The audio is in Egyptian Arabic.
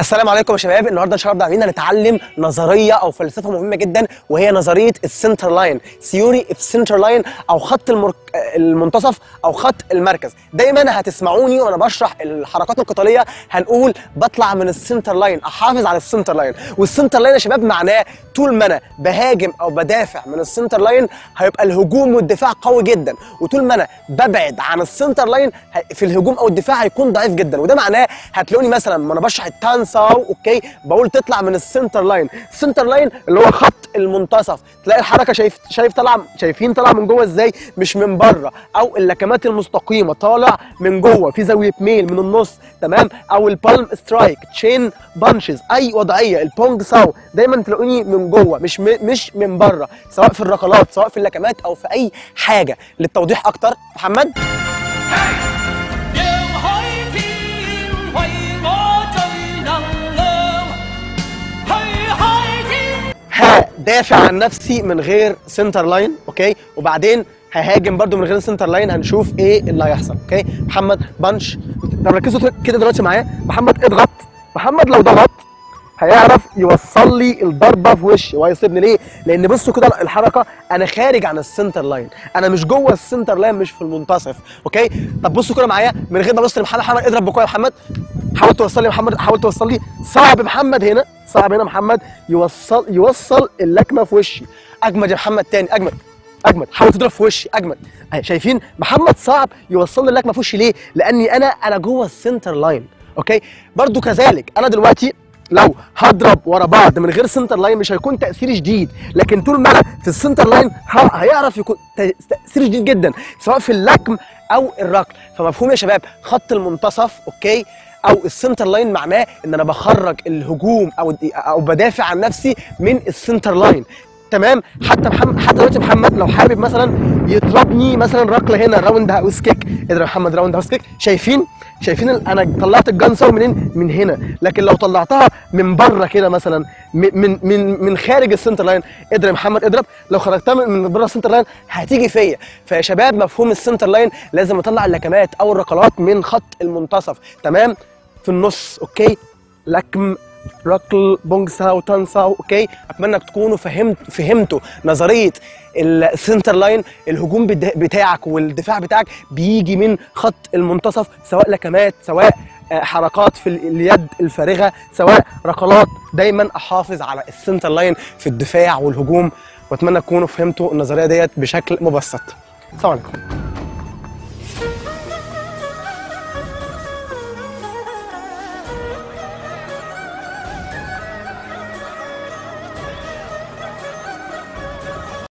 السلام عليكم يا شباب النهارده ان شاء الله عاملين نتعلم نظريه او فلسفه مهمه جدا وهي نظريه السنتر لاين ثيوري اوف سنتر لاين او خط المرك... المنتصف او خط المركز دايما هتسمعوني وانا بشرح الحركات القتاليه هنقول بطلع من السنتر لاين احافظ على السنتر لاين والسنتر لاين يا شباب معناه طول ما انا بهاجم او بدافع من السنتر لاين هيبقى الهجوم والدفاع قوي جدا وطول ما انا ببعد عن السنتر لاين في الهجوم او الدفاع هيكون ضعيف جدا وده معناه هتلاقوني مثلا وانا بشرح التانساو اوكي بقول تطلع من السنتر لاين السنتر لاين اللي هو خط المنتصف تلاقي الحركه شايف شايف طالعه شايفين طالعه من جوه ازاي مش من بره او اللكمات المستقيمه طالع من جوه في زاويه ميل من النص تمام او البالم سترايك تشين بانشز اي وضعيه البونج ساو دايما تلاقوني من جوه مش م... مش من بره سواء في الركلات سواء في اللكمات او في اي حاجه للتوضيح اكتر محمد 讓海天為我最能量，去海天。 هدافع عن نفسي من غير سنتر لاين اوكي وبعدين ههاجم برضو من غير سنتر لاين هنشوف ايه اللي هيحصل اوكي محمد بانش طب ركزوا كده دلوقتي معايا محمد اضغط محمد لو ضغط هيعرف يوصل لي الضربه في وشي وهيصيبني ليه؟ لان بصوا كده الحركه انا خارج عن السنتر لاين انا مش جوه السنتر لاين مش في المنتصف اوكي طب بصوا كده معايا من غير ما ابص لمحمد محمد اضرب بكوع يا محمد حاول توصل لي محمد حاول توصل لي صعب محمد هنا صعب هنا محمد يوصل يوصل اللكمه في وشي اجمد يا محمد تاني اجمد اجمد حاول تضرب في وشي اجمد أهي شايفين محمد صعب يوصل لي اللكمه في وشي ليه لاني انا انا جوه السنتر لاين اوكي برضو كذلك انا دلوقتي لو هضرب ورا بعض من غير سنتر لاين مش هيكون تاثيري شديد لكن طول ما انا في السنتر لاين ه- هيعرف يكون ت- تاثير شديد جدا سواء في اللكم او الركل فمفهوم يا شباب خط المنتصف اوكي او السنتر لاين معناه ان انا بخرج الهجوم او او بدافع عن نفسي من السنتر لاين تمام حتى محمد حتى دلوقتي محمد لو حابب مثلا يضربني مثلا ركله هنا راوند هاوس كيك اضرب محمد راوند هاوس كيك شايفين شايفين ال- انا طلعت الجنسه منين من هنا لكن لو طلعتها من بره كده مثلا من من من, من خارج السنتر لاين اضرب يا محمد اضرب لو خرجتها من, من بره السنتر لاين هتيجي فيا فيا شباب مفهوم السنتر لاين لازم اطلع اللكمات او الركلات من خط المنتصف تمام في النص اوكي لكم ركل بونج ساو تان ساو اوكي اتمنى تكونوا فهمت فهمتوا نظريه السنتر لاين الهجوم بدا- بتاعك والدفاع بتاعك بيجي من خط المنتصف سواء لكمات سواء آه، حركات في ال- اليد الفارغه سواء ركلات دايما احافظ على السنتر لاين في الدفاع والهجوم واتمنى تكونوا فهمتوا النظريه ديت بشكل مبسط السلام عليكم